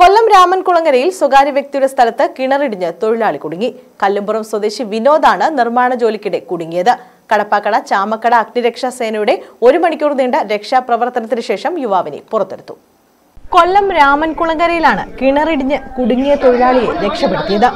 കൊല്ലം രാമൻകുളങ്ങരയിൽ സ്വകാര്യ വ്യക്തിയുടെ സ്ഥലത്ത് കിണറിടിഞ്ഞ് തൊഴിലാളി കുടുങ്ങി കല്ലുംപുറം സ്വദേശി വിനോദാണ് നിർമ്മാണ ജോലിക്കിടെ കുടുങ്ങിയത് കടപ്പാക്കട ചാമക്കട അഗ്നിരക്ഷാ സേനയുടെ ഒരു മണിക്കൂർ നീണ്ട രക്ഷാപ്രവർത്തനത്തിന് ശേഷം യുവാവിനെ പുറത്തെടുത്തു കൊല്ലം രാമൻകുളങ്ങരയിലാണ് കിണറിടിഞ്ഞ് കുടുങ്ങിയ തൊഴിലാളിയെ രക്ഷപ്പെടുത്തിയത്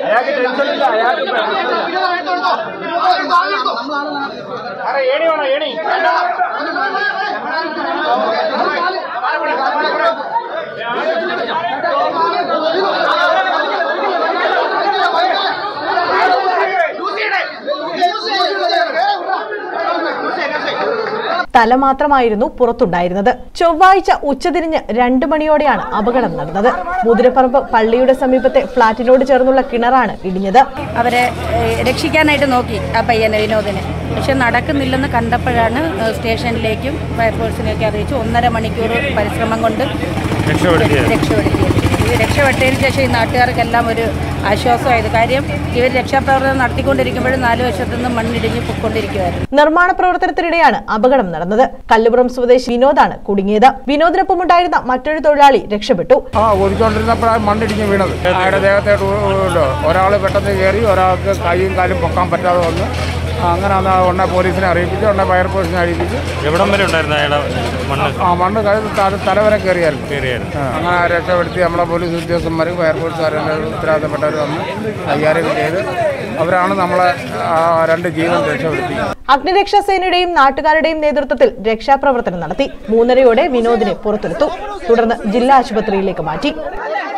തല മാത്രമായിരുന്നു പുറത്തുണ്ടായിരുന്നത് ചൊവ്വാഴ്ച ഉച്ചതിരിഞ്ഞ് രണ്ടു മണിയോടെയാണ് അപകടം നടന്നത് മുതിരപ്പറമ്പ് പള്ളിയുടെ സമീപത്തെ ഫ്ളാറ്റിനോട് ചേർന്നുള്ള കിണറാണ് ഇടിഞ്ഞത് അവരെ ഏഹ്, രക്ഷിക്കാനായിട്ട് നോക്കി ആ പയ്യനെ വിനോദിനെ പക്ഷെ നടക്കുന്നില്ലെന്ന് കണ്ടപ്പോഴാണ് ഏഹ്, സ്റ്റേഷനിലേക്കും ഫയർഫോഴ്സിനെയൊക്കെ അറിയിച്ചു ഒന്നര മണിക്കൂർ പരിശ്രമം കൊണ്ട് രക്ഷപ്പെടുത്തിയത്. രക്ഷപ്പെടുത്തിയത് ഇത് രക്ഷപ്പെട്ടതിന് ശേഷം ഈ നാട്ടുകാർക്കെല്ലാം ഒരു ആശ്വാസമായത് കാര്യം ഇവർ രക്ഷാപ്രവർത്തനം നടത്തിക്കൊണ്ടിരിക്കുമ്പോഴും നാല് വശത്തു നിന്നും മണ്ണിടിഞ്ഞ് പൊയ്ക്കൊണ്ടിരിക്കുമായിരുന്നു നിർമ്മാണ പ്രവർത്തനത്തിനിടെയാണ് അപകടം നടന്നത് കല്ലുപുറം സ്വദേശി വിനോദാണ് കുടുങ്ങിയത് വിനോദിനൊപ്പം ഉണ്ടായിരുന്ന മറ്റൊരു തൊഴിലാളി രക്ഷപ്പെട്ടു ആ ഓടിക്കൊണ്ടിരുന്നപ്പോഴാണ് മണ്ണിടിഞ്ഞ് വീണത് അയാളുടെ ദേഹത്തോട്ട് ഒരാൾ പെട്ടെന്ന് കയറി ഒരാൾക്ക് കൈയും കാലും പൊക്കാൻ പറ്റാതെ വന്ന് അങ്ങനെ അന്ന് ഉടനെ പോലീസിനെ അറിയിപ്പിച്ചു ഉടനെ ഫയർഫോഴ്സിനെ അറിയിപ്പിച്ചു എവിടം വരെ ഉണ്ടായിരുന്നു അയാളെ മണ്ണ് ആ മണ്ണ് കഴിഞ്ഞ് തല തലവരെ കയറിയായിരുന്നു കയറിയായിരുന്നു ആ, അങ്ങനെ രക്ഷപ്പെടുത്തി നമ്മളെ പോലീസ് ഉദ്യോഗസ്ഥന്മാർ ഫയർഫോഴ്സുകാരെല്ലാം ഉത്തരവാദിത്തപ്പെട്ടവർ വന്ന് കൈകാര്യം ചെയ്ത് അവരാണ് നമ്മളെ ആ രണ്ട് ജീവൻ രക്ഷപ്പെടുത്തി അഗ്നിരക്ഷാ സേനയുടെയും നാട്ടുകാരുടെയും നേതൃത്വത്തിൽ രക്ഷാപ്രവർത്തനം നടത്തി മൂന്നരയോടെ വിനോദിനെ പുറത്തെടുത്തു തുടർന്ന് ജില്ലാ ആശുപത്രിയിലേക്ക് മാറ്റി